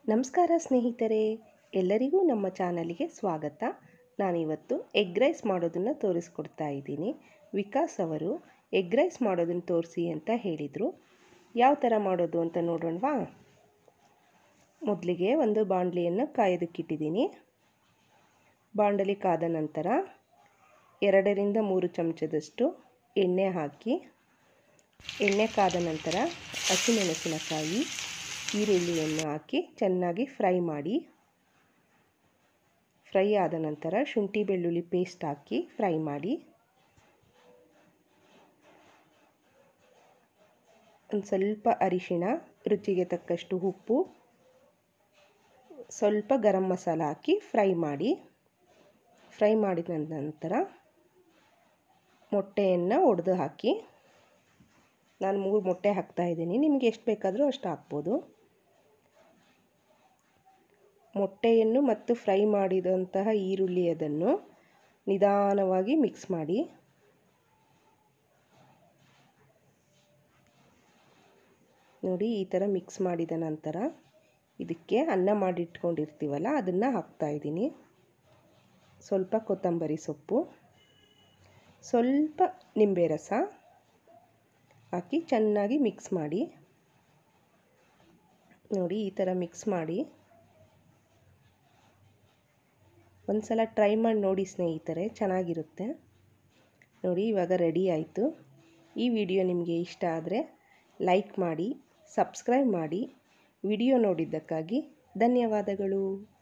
ನಮಸ್ಕಾರ ಸ್ನೇಹಿತರೆ ಎಲ್ಲರಿಗೂ ನಮ್ಮ ಚಾನಲ್ಗೆ ಸ್ವಾಗತ ನಾನಿವತ್ತು ಎಗ್ ರೈಸ್ ಮಾಡೋದನ್ನು ತೋರಿಸ್ಕೊಡ್ತಾ ಇದ್ದೀನಿ ವಿಕಾಸ್ ಅವರು ಎಗ್ ರೈಸ್ ಮಾಡೋದನ್ನು ತೋರಿಸಿ ಅಂತ ಹೇಳಿದರು ಯಾವ ಥರ ಮಾಡೋದು ಅಂತ ನೋಡೋಣವಾ ಮೊದಲಿಗೆ ಒಂದು ಬಾಣಲಿಯನ್ನು ಕಾಯೋದಕ್ಕಿಟ್ಟಿದ್ದೀನಿ ಬಾಣಲಿ ಕಾದ ನಂತರ ಎರಡರಿಂದ ಮೂರು ಚಮಚದಷ್ಟು ಎಣ್ಣೆ ಹಾಕಿ ಎಣ್ಣೆ ಕಾದ ನಂತರ ಹಸಿಮೆಣಸಿನಕಾಯಿ ಈರುಳ್ಳಿಯನ್ನು ಹಾಕಿ ಚೆನ್ನಾಗಿ ಫ್ರೈ ಮಾಡಿ ಫ್ರೈ ಆದ ನಂತರ ಶುಂಠಿ ಬೆಳ್ಳುಳ್ಳಿ ಪೇಸ್ಟ್ ಹಾಕಿ ಫ್ರೈ ಮಾಡಿ ಒಂದು ಸ್ವಲ್ಪ ಅರಿಶಿಣ ರುಚಿಗೆ ತಕ್ಕಷ್ಟು ಉಪ್ಪು ಸ್ವಲ್ಪ ಗರಂ ಮಸಾಲ ಹಾಕಿ ಫ್ರೈ ಮಾಡಿ ಫ್ರೈ ಮಾಡಿದ ನಂತರ ಮೊಟ್ಟೆಯನ್ನು ಒಡೆದು ಹಾಕಿ ನಾನು ಮೂರು ಮೊಟ್ಟೆ ಹಾಕ್ತಾಯಿದ್ದೀನಿ ನಿಮಗೆ ಎಷ್ಟು ಬೇಕಾದರೂ ಅಷ್ಟು ಹಾಕ್ಬೋದು ಮೊಟ್ಟೆಯನ್ನು ಮತ್ತು ಫ್ರೈ ಮಾಡಿದಂತಹ ಈರುಳ್ಳಿ ಅದನ್ನು ನಿಧಾನವಾಗಿ ಮಿಕ್ಸ್ ಮಾಡಿ ನೋಡಿ ಈ ಥರ ಮಿಕ್ಸ್ ಮಾಡಿದ ನಂತರ ಇದಕ್ಕೆ ಅನ್ನ ಮಾಡಿಟ್ಕೊಂಡಿರ್ತೀವಲ್ಲ ಅದನ್ನು ಹಾಕ್ತಾಯಿದ್ದೀನಿ ಸ್ವಲ್ಪ ಕೊತ್ತಂಬರಿ ಸೊಪ್ಪು ಸ್ವಲ್ಪ ನಿಂಬೆ ರಸ ಹಾಕಿ ಚೆನ್ನಾಗಿ ಮಿಕ್ಸ್ ಮಾಡಿ ನೋಡಿ ಈ ಥರ ಮಿಕ್ಸ್ ಮಾಡಿ ಒಂದು ಸಲ ಟ್ರೈ ಮಾಡಿ ನೋಡಿ ಸ್ನೇಹಿತರೆ ಚೆನ್ನಾಗಿರುತ್ತೆ ನೋಡಿ ಇವಾಗ ರೆಡಿ ಆಯಿತು ಈ ವಿಡಿಯೋ ನಿಮಗೆ ಇಷ್ಟ ಆದರೆ ಲೈಕ್ ಮಾಡಿ ಸಬ್ಸ್ಕ್ರೈಬ್ ಮಾಡಿ ವಿಡಿಯೋ ನೋಡಿದ್ದಕ್ಕಾಗಿ ಧನ್ಯವಾದಗಳು